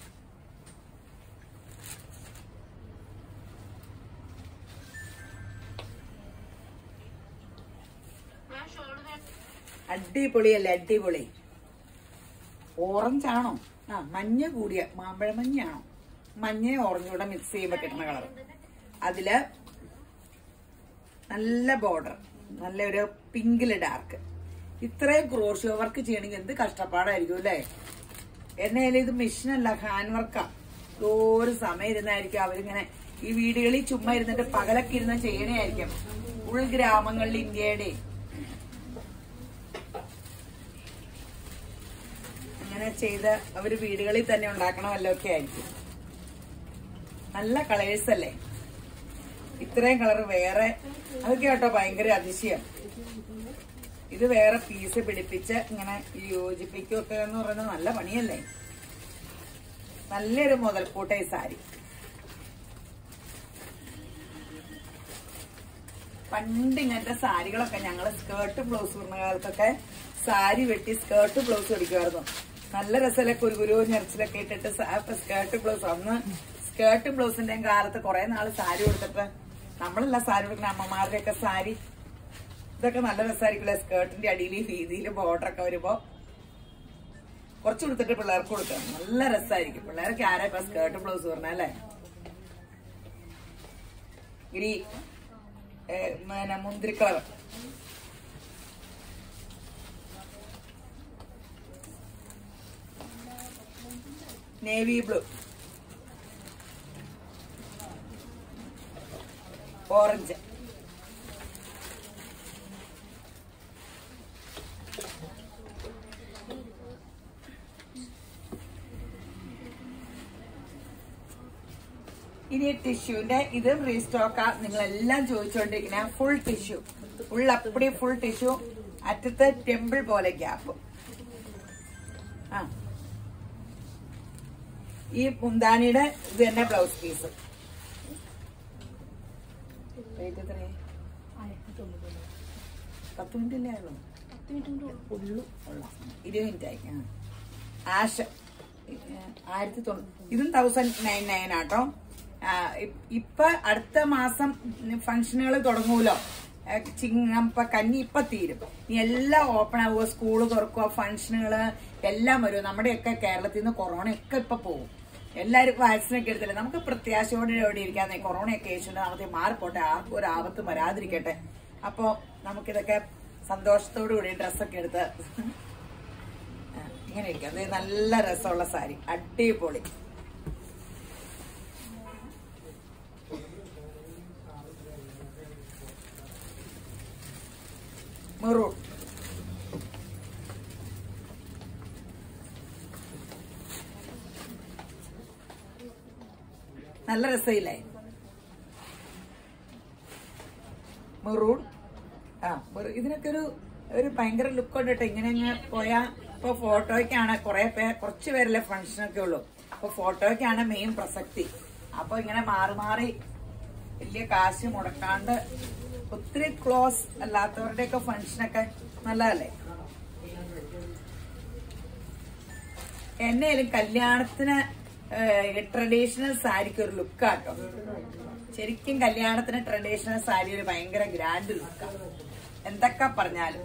അടിപൊളിയല്ലേ അടിപൊളി ഓറഞ്ച് ആണോ ആ മഞ്ഞ കൂടിയ മാമ്പഴ മഞ്ഞയാണോ മഞ്ഞ ഓറഞ്ചും കൂടെ മിക്സ് ചെയ്യുമ്പോ കിട്ടുന്ന കളർ അതില് നല്ല ബോർഡർ നല്ലൊരു പിങ്കില് ഡാർക്ക് ഇത്രയും ക്രോഷ്യോ വർക്ക് ചെയ്യണമെങ്കിൽ എന്ത് കഷ്ടപ്പാടായിരിക്കും അല്ലേ എന്നെ ഇത് മെഷീനല്ല ഹാൻഡ് വർക്കാ ഒരു സമയം ഇരുന്നായിരിക്കും അവരിങ്ങനെ ഈ വീടുകളിൽ ചുമ്മാ ഇരുന്നിട്ട് പകലൊക്കെ ഇരുന്ന് ചെയ്യണേയായിരിക്കും ഉൾഗ്രാമങ്ങളിൽ ഇന്ത്യയുടെ അങ്ങനെ ചെയ്ത് അവര് വീടുകളിൽ തന്നെ ഉണ്ടാക്കണമല്ലോ ഒക്കെ ആയിരിക്കും നല്ല കളേഴ്സ് അല്ലേ ഇത്രയും കളർ വേറെ അതൊക്കെ കേട്ടോ ഭയങ്കര അതിശയം ഇത് വേറെ പീസ് പിടിപ്പിച്ച് ഇങ്ങനെ യോജിപ്പിക്കുകയൊക്കെ എന്ന് പറയുന്നത് നല്ല പണിയല്ലേ നല്ലൊരു മുതൽക്കൂട്ട ഈ സാരി പണ്ട് ഇങ്ങനത്തെ സാരികളൊക്കെ ഞങ്ങള് സ്കേർട്ട് ബ്ലൗസ് ഇടുന്ന കാലത്തൊക്കെ സാരി വെട്ടി സ്കേർട്ട് ബ്ലൗസ് അടിക്കുമായിരുന്നു നല്ല രസമല്ലേ കുരുകുരു ഞെറിച്ചിലൊക്കെ ഇട്ടിട്ട് സ്കേർട്ട് ബ്ലൗസ് അന്ന് സ്കേർട്ടും ബ്ലൗസിന്റെ കാലത്ത് കുറെ നാള് സാരി കൊടുത്തിട്ട് നമ്മളല്ല സാരി കൊടുക്കുന്ന അമ്മമാരുടെയൊക്കെ സാരി ഇതൊക്കെ നല്ല രസമായിരിക്കില്ലേ സ്കേർട്ടിന്റെ അടിയിൽ വീതിയിൽ ബോർഡർ ഒക്കെ വരുമ്പോ കുറച്ച് കൊടുത്തിട്ട് പിള്ളേർക്ക് കൊടുക്കാം നല്ല രസമായിരിക്കും പിള്ളേർക്ക് ആരാ ഇപ്പൊ സ്കേർട്ട് ബ്ലൗസ് പറഞ്ഞല്ലേ ഗ്രീ പിന്നെ മുന്തിരി കളർ നേവി ബ്ലൂ ഓറഞ്ച് ഇനി ടിഷ്യൂന്റെ ഇതും റീസ്റ്റോക്കാ നിങ്ങൾ എല്ലാം ചോദിച്ചുകൊണ്ടിരിക്കുന്ന ഫുൾ ടിഷ്യൂ ഫുൾ അപ്പടി ഫുൾ ടിഷ്യൂ അറ്റത്ത് ടെമ്പിൾ പോലെ ഗ്യാപ്പ് ആ ഈ മുന്താണിയുടെ ഇത് തന്നെ ബ്ലൗസ് പീസ് റേറ്റ് എത്രയാ പത്ത് മിനിറ്റ് അല്ലേ ആയുള്ളൂ ഉള്ളു ഉള്ളു ഇരുപത് മിനിറ്റ് ആയി ആ. ആഷ് ആയിരത്തി തൊണ്ണൂറ് ഇതും തൗസൻഡ് നയൻ നയൻ ആട്ടോ ആ, ഇ- ഇപ്പൊ അടുത്ത മാസം ഫംഗ്ഷനുകൾ തുടങ്ങൂലോ ആ, ചിങ്ങം ഇപ്പൊ കന്നി ഇപ്പൊ തീരും ഇനി എല്ലാം ഓപ്പൺ ആവുക സ്കൂള് തുറക്കുക ഫംഗ്ഷനുകള് എല്ലാം വരും നമ്മുടെയൊക്കെ കേരളത്തിൽ നിന്ന് കൊറോണ ഒക്കെ ഇപ്പൊ പോകും എല്ലാവരും വാക്സിനൊക്കെ എടുത്തില്ല നമുക്ക് പ്രത്യാശയോടെ എവിടെ ഇരിക്കാന്നേ കൊറോണയൊക്കെ ഏച്ചുണ്ട് നമുക്ക് മാറിപ്പോട്ടെ ആർക്കും ഒരു ആപത്ത് വരാതിരിക്കട്ടെ അപ്പോ നമുക്കിതൊക്കെ സന്തോഷത്തോടു കൂടി ഡ്രസ്സൊക്കെ എടുത്ത് ആ, ഇങ്ങനെ ഇരിക്കാം അത് നല്ല രസമുള്ള സാരി അടിപൊളി മെറൂൺ നല്ല രസമില്ലേ മെറൂൺ ആ മെറൂ- ഇതിനൊക്കെ ഒരു ഒരു ഭയങ്കര ലുക്ക് ഉണ്ട് കേട്ടോ ഇങ്ങനെ അങ്ങ് പോയാ ഇപ്പൊ ഫോട്ടോയ്ക്കാണ് കുറെ പേർ കുറച്ച് പേരല്ലേ ഫംഗ്ഷനൊക്കെ ഉള്ളൂ അപ്പൊ ഫോട്ടോയ്ക്കാണ് മെയിൻ പ്രസക്തി അപ്പൊ ഇങ്ങനെ മാറി മാറി വലിയ കാശ് മുടക്കാണ്ട് ഒത്തിരി ക്ലോസ് അല്ലാത്തവരുടെയൊക്കെ ഫംഗ്ഷനൊക്കെ നല്ലതല്ലേ എന്നെയും കല്യാണത്തിന് ട്രഡീഷണൽ സാരിക്ക് ഒരു ലുക്കാട്ടോ ശരിക്കും കല്യാണത്തിന് ട്രഡീഷണൽ സാരി ഒരു ഭയങ്കര ഗ്രാൻഡ് ലുക്കാണ് എന്തൊക്കെ പറഞ്ഞാലും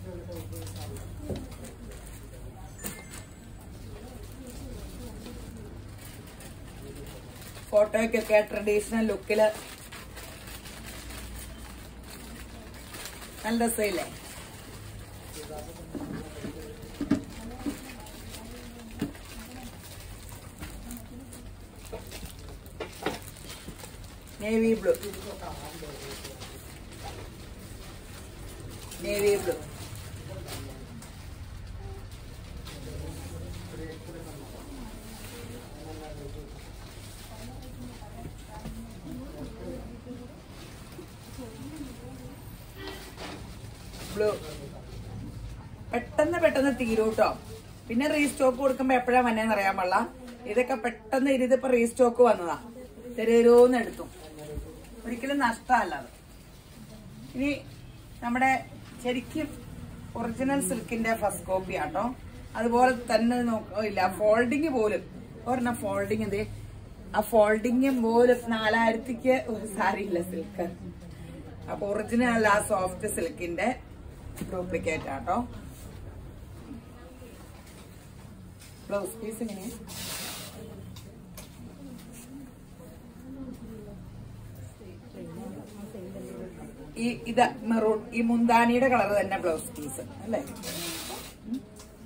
ഫോട്ടോയ്ക്കൊക്കെ ട്രഡീഷണൽ ലുക്കില് നല്ല രസമില്ലേ navy blue navy blue blue പെട്ടെന്ന് പെട്ടെന്ന് തീരൂട്ടോ പിന്നെ റീസ്റ്റോക്ക് കൊടുക്കുമ്പോ എപ്പോഴാ വന്നേന്ന് അറിയാൻ പാടില്ല ഇതൊക്കെ പെട്ടെന്ന് ഇതിപ്പോ റീസ്റ്റോക്ക് വന്നതാ തെരുവോന്ന് എടുത്തു ഒരിക്കലും നഷ്ടമല്ല അത് ഇനി നമ്മുടെ ശരിക്കും ഒറിജിനൽ സിൽക്കിന്റെ ഫസ്റ്റ് കോപ്പി ആട്ടോ അതുപോലെ തന്നെ നോക്കില്ല ഫോൾഡിങ് പോലും ഒരെണ്ണം ഫോൾഡിങ് എന്തേ ആ ഫോൾഡിങ് പോലും നാലായിരത്തിക്ക് ഒരു സാരിയില്ല സിൽക്ക് അപ്പൊ ഒറിജിനൽ അല്ല ആ സോഫ്റ്റ് സിൽക്കിന്റെ ഡ്യൂപ്ലിക്കേറ്റ് ആട്ടോ ബ്ലൗസ് പീസ് എങ്ങനെയാ ഈ ഇത് മെറൂൺ ഈ മുന്താണിയുടെ കളർ തന്നെ ബ്ലൗസ് പീസ് അല്ലേ ഉം.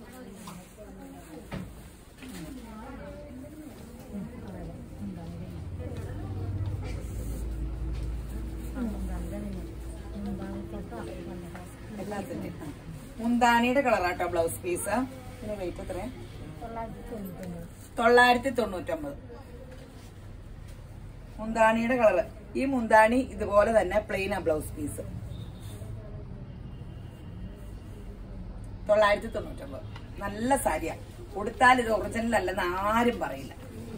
എല്ലാത്തിന്റെയും ആ. മുന്താണിയുടെ കളറാട്ടോ ബ്ലൗസ് പീസ് ഇതിന് വെയിറ്റ് എത്രയാ തൊള്ളായിരത്തി തൊണ്ണൂറ്റൊമ്പത് മുന്താണിയുടെ കളറ് ഈ മുന്താണി ഇതുപോലെ തന്നെ പ്ലെയിൻ ആ ബ്ലൗസ് പീസ് തൊള്ളായിരത്തി തൊണ്ണൂറ്റൊമ്പത് നല്ല സാരിയാ ഉടുത്താൽ ഇത് ഒറിജിനൽ അല്ലെന്ന് ആരും പറയില്ല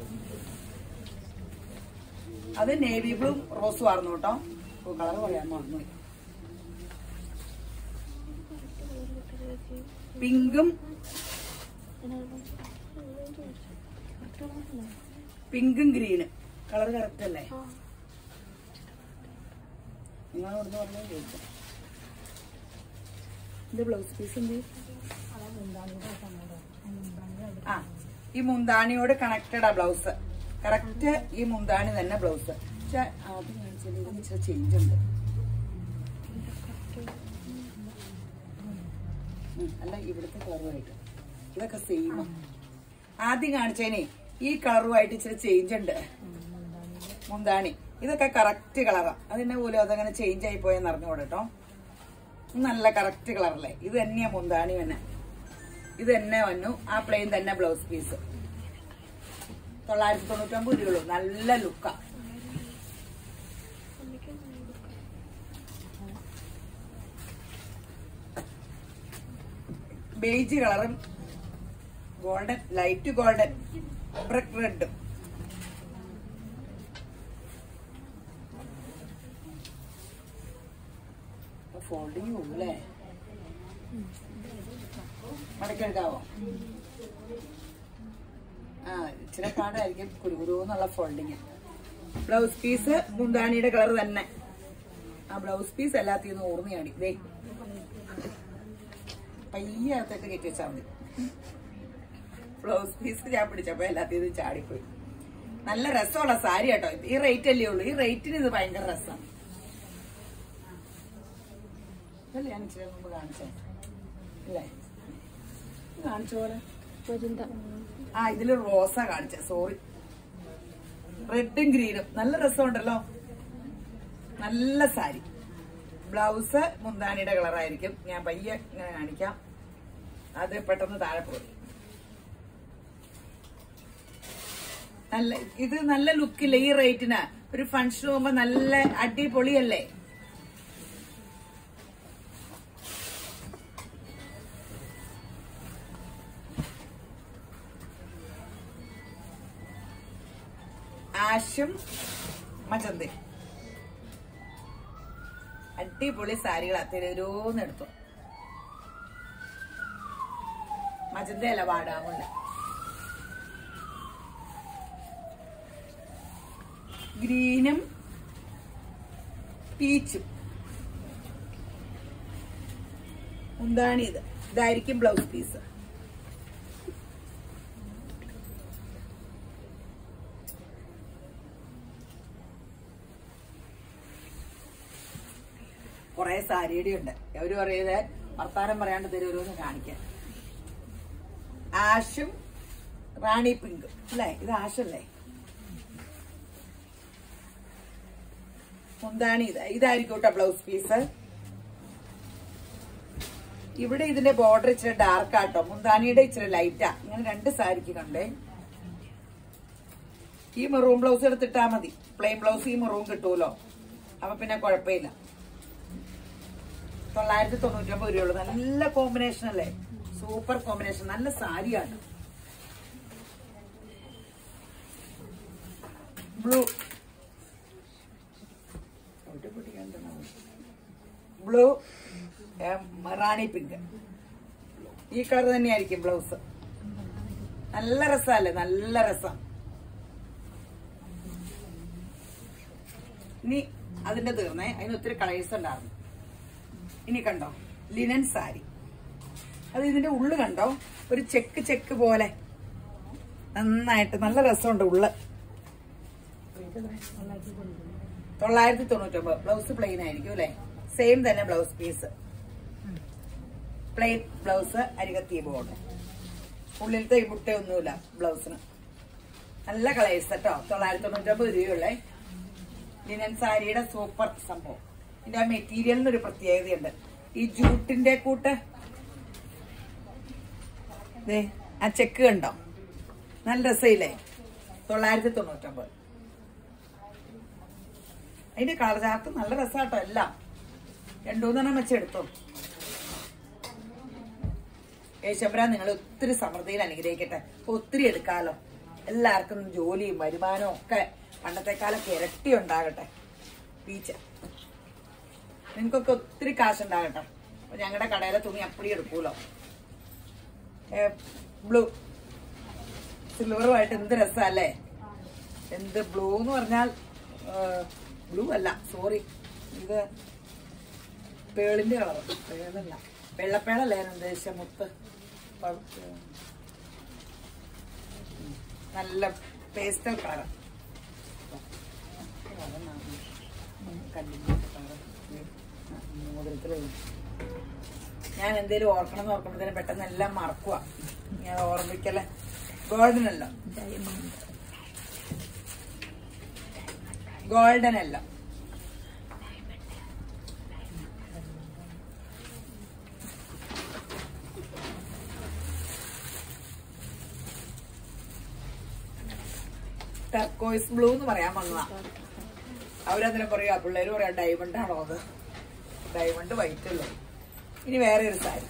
അത് നേവി ബ്ലൂ റോസും ആയിരുന്നു കേട്ടോ കളർ പറയാൻ മറന്നുപോയി പിങ്കും പിങ്കും ഗ്രീനും കളർ കറക്റ്റ് അല്ലേ നിങ്ങൾ ഇവിടുന്ന് പറഞ്ഞാൽ ചോദിക്കാം ഇത് ബ്ലൗസ് പീസ് എന്ത് ആ ഈ മുന്താണിയോട് കണക്റ്റഡ് ആ ബ്ലൗസ് കറക്റ്റ് ഈ മുന്താണി തന്നെ ബ്ലൗസ് പക്ഷെ ആദ്യം കാണിച്ചാൽ ഇതിന് ഇച്ചിരി ചേഞ്ച് ഉണ്ട് ഉം, അല്ല ഇവിടുത്തെ കളറുമായിട്ട് ഇതൊക്കെ സെയിം ആദ്യം കാണിച്ചതിനെ ഈ കളറുമായിട്ട് ഇച്ചിരി ചേഞ്ച് ഉണ്ട് മുന്താണി ഇതൊക്കെ കറക്റ്റ് കളറാ അതിന്റെ പോലും അതങ്ങനെ ചേഞ്ച് ആയി പോയെന്ന് അറിഞ്ഞുകൂടെ കേട്ടോ ഇത് നല്ല കറക്റ്റ് കളറല്ലേ ഇത് തന്നെയാ മുന്താണി തന്നെ ഇത് തന്നെ വന്നു ആ പ്ലെയിൻ തന്നെ ബ്ലൗസ് പീസ് തൊള്ളായിരത്തി തൊണ്ണൂറ്റൊമ്പത് രൂപയുള്ളൂ നല്ല ലുക്കാ ബേജ് കളറും ഗോൾഡൻ ലൈറ്റ് ഗോൾഡൻ ബ്രിക്ക് റെഡും ഫോൾഡിങ് പോകും അല്ലേ മടക്കെടുക്കാവോ ആ ഇച്ചിരി പാടായിരിക്കും കുരുകുരു എന്നുള്ള ഫോൾഡിങ് ബ്ലൗസ് പീസ് മുന്താണിയുടെ കളർ തന്നെ ആ ബ്ലൗസ് പീസ് എല്ലാത്തിൽ നിന്ന് ഓർമ്മയാണ് ദേ പയ്യെ അകത്തേക്ക് കയറ്റി വെച്ചാൽ മതി ബ്ലൗസ് പീസ് ഞാൻ പിടിച്ചപ്പോ എല്ലാത്തിൽ നിന്ന് ചാടിപ്പോയി നല്ല രസമുള്ള സാരി കേട്ടോ ഈ റേറ്റ് അല്ലേ ഉള്ളൂ ഈ റേറ്റിന് ഇത് ഭയങ്കര രസമാണ് ഇതല്ലേ ഞാൻ ഇച്ചിരി മുമ്പ് കാണിച്ചേ അല്ലേ ഇത് കാണിച്ച പോലെ ആ ഇതില് റോസ കാണിച്ച സോറി റെഡും ഗ്രീനും നല്ല രസമുണ്ടല്ലോ നല്ല സാരി ബ്ലൗസ് മുന്താനിയുടെ കളറായിരിക്കും ഞാൻ പയ്യെ ഇങ്ങനെ കാണിക്കാം അത് പെട്ടെന്ന് താഴെ പോയി നല്ല ഇത് നല്ല ലുക്കില്ല ഈ റേറ്റിന് ഒരു ഫംഗ്ഷൻ പോകുമ്പോ നല്ല അടിപൊളിയല്ലേ ആഷും മജന്തി അടിപൊളി സാരികളാ തിരൂന്ന് എടുത്തു മജന്ത അല്ല വാടാമുള്ള ഗ്രീനും പീച്ചും മുന്താണി ഇത് ഇതായിരിക്കും ബ്ലൗസ് പീസ് കുറെ സാരിയുടെ ഉണ്ട് അവര് പറയുന്നത് വർത്താനം പറയാണ്ട് തരുമല്ലോ കാണിക്കാൻ ആഷും റാണി പിങ്കും അല്ലേ ഇത് ആഷല്ലേ മുന്താണി ഇത് ഇതായിരിക്കും കേട്ടോ ബ്ലൗസ് പീസ് ഇവിടെ ഇതിന്റെ ബോർഡർ ഇച്ചിരി ഡാർക്ക് ആട്ടോ മുന്താണിയുടെ ഇച്ചിരി ലൈറ്റാ ഇങ്ങനെ രണ്ട് സാരിക്ക് കണ്ടേ ഈ മെറൂൺ ബ്ലൗസ് എടുത്തിട്ടാ മതി പ്ലെയിൻ ബ്ലൗസ് ഈ മെറൂൺ കിട്ടുമല്ലോ അപ്പൊ പിന്നെ കുഴപ്പമില്ല തൊള്ളായിരത്തി തൊണ്ണൂറ്റി ഒമ്പത് രൂപയുള്ളൂ നല്ല കോമ്പിനേഷൻ അല്ലേ സൂപ്പർ കോമ്പിനേഷൻ നല്ല സാരിയാണ് ബ്ലൂ ബ്ലൂ റാണി പിങ്ക് ഈ കളർ തന്നെയായിരിക്കും ബ്ലൗസ് നല്ല രസമല്ലേ നല്ല രസം ഇനി അതിന്റെ തീർന്നേ അതിന് ഒത്തിരി കളേഴ്സ് ഉണ്ടായിരുന്നു ഇനി കണ്ടോ ലിനൻ സാരി അത് ഇതിന്റെ ഉള്ളു കണ്ടോ ഒരു ചെക്ക് ചെക്ക് പോലെ നന്നായിട്ട് നല്ല രസമുണ്ട് ഉള്ള് തൊള്ളായിരത്തി തൊണ്ണൂറ്റൊമ്പത് ബ്ലൗസ് പ്ലെയിൻ ആയിരിക്കും അല്ലെ സെയിം തന്നെ ബ്ലൗസ് പീസ് പ്ലെയിൻ ബ്ലൗസ് അരികത്തി ബോർഡ് ഉള്ളിലത്തെ ഈ മുട്ടയൊന്നുമില്ല ബ്ലൗസിന് നല്ല കളേഴ്സ് കേട്ടോ തൊള്ളായിരത്തി തൊണ്ണൂറ്റൊമ്പത് രൂപയുള്ളേ ലിനൻ സാരിയുടെ സൂപ്പർ സംഭവം ഇതിന്റെ ആ മെറ്റീരിയലിന് ഒരു പ്രത്യേകതയുണ്ട് ഈ ജൂട്ടിന്റെ കൂട്ട് ദേ ആ ചെക്ക് കണ്ടോ നല്ല രസമില്ലേ തൊള്ളായിരത്തി തൊണ്ണൂറ്റൊമ്പത് അതിന്റെ കളർ ചാർട്ട് നല്ല രസമാട്ടോ എല്ലാം രണ്ടുമൂന്നെണ്ണം വെച്ചെടുത്തോ യേശബ്ര നിങ്ങൾ ഒത്തിരി സമൃദ്ധിയിൽ അനുഗ്രഹിക്കട്ടെ ഒത്തിരി എടുക്കാലോ എല്ലാവർക്കും ജോലിയും വരുമാനവും ഒക്കെ പണ്ടത്തെക്കാലൊക്കെ ഇരട്ടി ഉണ്ടാകട്ടെ ബീച്ച് നിങ്ങൾക്കൊക്കെ ഒത്തിരി കാശുണ്ടാകട്ടെ അപ്പൊ ഞങ്ങളുടെ കടയിലെ തുണി അപ്പടി എടുക്കൂലോ ഏ, ബ്ലൂ സിൽവറുമായിട്ട് എന്ത് രസമല്ലേ എന്ത് ബ്ലൂ എന്ന് പറഞ്ഞാൽ ബ്ലൂ അല്ല സോറി ഇത് പേളിന്റെ കളർ പേളല്ല വെള്ളപ്പേളല്ലേ ഞാൻ ഉദ്ദേശിച്ച മുത്ത് പഴുപ്പ്. ഉം. നല്ല പേസ്റ്റൽ കളർ ഞാൻ എന്തേലും ഓർക്കണം എന്ന് ഓർക്കുമ്പോഴത്തേനും പെട്ടെന്ന് എല്ലാം മറക്കുക ഞാൻ ഓർമ്മിക്കല്ലേ ഗോൾഡൻ അല്ല ഗോൾഡൻ അല്ല ടർക്കോയ്സ് ബ്ലൂ എന്ന് പറയാൻ വന്നതാ അവരതിനെ പറയാ പിള്ളേര് പറയാ ഡയമണ്ട് ആണോ അത് ഡയമണ്ട് വൈറ്റ് അല്ലേ ഇനി വേറെ ഒരു സാരി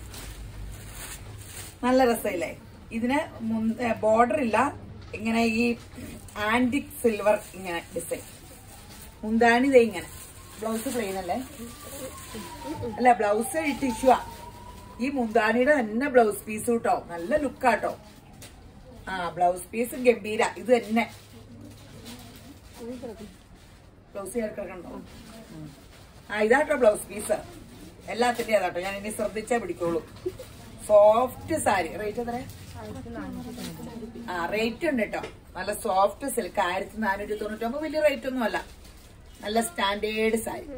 നല്ല രസമില്ലേ ഇതിന് ബോർഡർ ഇല്ല ഇങ്ങനെ ഈ ആന്റിക് സിൽവർ ഇങ്ങനെ ഡിസൈൻ മുന്താണി ദേ ഇങ്ങനെ ബ്ലൗസ് പ്ലെയിൻ അല്ലേ അല്ല ബ്ലൗസ് ടിഷ്യൂആ ഈ മുന്താണിയുടെ തന്നെ ബ്ലൗസ് പീസ് കേട്ടോ നല്ല ലുക്കാട്ടോ ആ ബ്ലൗസ് പീസ് ഗംഭീര ഇത് തന്നെ ബ്ലൗസ് ചേർക്കണ്ടോ ആ ഇതാട്ടോ ബ്ലൗസ് പീസ് എല്ലാത്തിന്റെയും അതാട്ടോ ഞാൻ ഇനി ശ്രദ്ധിച്ചേ പിടിക്കുള്ളൂ സോഫ്റ്റ് സാരി റേറ്റ് എത്ര ആ റേറ്റ് ഉണ്ട് കേട്ടോ നല്ല സോഫ്റ്റ് സിൽക്ക് ആയിരത്തി നാനൂറ്റി തൊണ്ണൂറ്റൊമ്പത് വലിയ റേറ്റ് ഒന്നും അല്ല നല്ല സ്റ്റാൻഡേർഡ് സാരി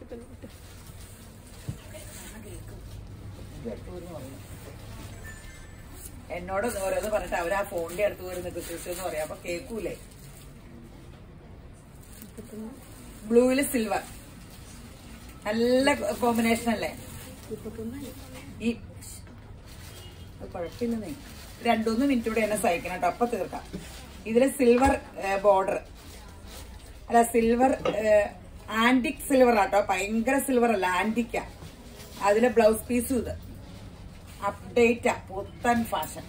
എന്നോട് ഓരോന്ന് പറഞ്ഞിട്ട് അവരാ ഫോണിന്റെ അടുത്ത് പോയി നിൽക്കും സിസ്റ്റർ എന്ന് പറയാം അപ്പൊ കേക്കൂലേ ബ്ലൂവില് സിൽവർ നല്ല കോമ്പിനേഷൻ അല്ലേ ഈ അത് കുഴപ്പമില്ലെന്നേ രണ്ടൂന്ന് മിനിറ്റ് കൂടെ എന്നെ സഹിക്കണം കേട്ടോ അപ്പൊ തീർക്കാം ഇതില് സിൽവർ ബോർഡർ അല്ല സിൽവർ ആന്റിക് സിൽവർ ആട്ടോ ഭയങ്കര സിൽവർ അല്ല ആന്റിക്ക അതിലെ ബ്ലൗസ് പീസും ഇത് അപ്ഡേറ്റാ പുത്തൻ ഫാഷൻ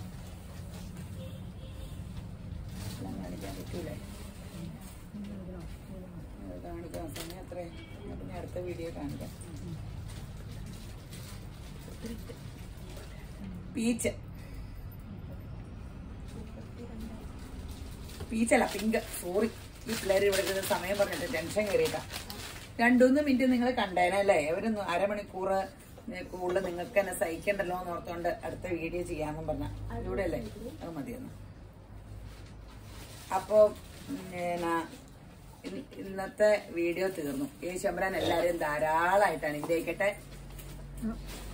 കാണിക്കാൻ പറ്റൂലേ അത് കാണിക്കാം സമയം എത്ര പിന്നെ അടുത്ത വീഡിയോ കാണിക്കാം പീച്ച് പീച്ചല്ല പിങ്ക് സോറി ഈ പിള്ളേർ ഇവിടെ ഇരുന്ന് സമയം പറഞ്ഞിട്ട് ടെൻഷൻ കയറിയിട്ടാ രണ്ടൂന്ന് മിനിറ്റ് നിങ്ങൾ കണ്ടേനല്ലേ അവരൊന്ന് അരമണിക്കൂർ കൂടുതൽ നിങ്ങൾക്ക് തന്നെ സഹിക്കണ്ടല്ലോ എന്ന് ഓർത്തുകൊണ്ട് അടുത്ത വീഡിയോ ചെയ്യാമെന്നും പറഞ്ഞ ഇവിടെ അല്ലേ അത് മതിയെന്ന് അപ്പോ പിന്നെ ഇ- ഇന്നത്തെ വീഡിയോ തീർന്നു ഈ ശമ്പരാൻ എല്ലാവരെയും ധാരാളമായിട്ട് അനുഗ്രഹിക്കട്ടെ